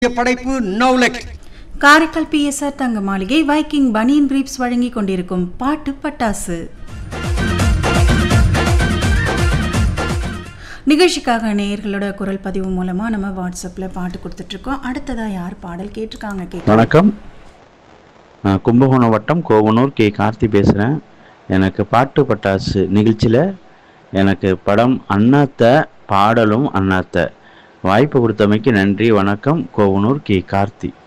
படைப்பு நவுலெக் காரைக்கால் பிஎஸ்ஆர் தங்க மாளிகை வைக்கிங் பனியன் பிரீப்ஸ் வழங்கி கொண்டிருக்கும் பாட்டு பட்டாசு நிகழ்ச்சிக்காக நேயர்களோட குரல் பதிவு மூலமா நம்ம வாட்ஸ்அப்பில் பாட்டு கொடுத்துட்ருக்கோம் அடுத்ததா யார் பாடல் கேட்டிருக்காங்க கேட்க வணக்கம் நான் கும்பகோணம் வட்டம் கோவனூர் கே கார்த்தி பேசுகிறேன் எனக்கு பாட்டு பட்டாசு நிகழ்ச்சியில் எனக்கு படம் அண்ணாத்த பாடலும் அண்ணாத்த வாய்ப்பு கொடுத்தமைக்கு நன்றி வணக்கம் கோவனூர் கே கார்த்தி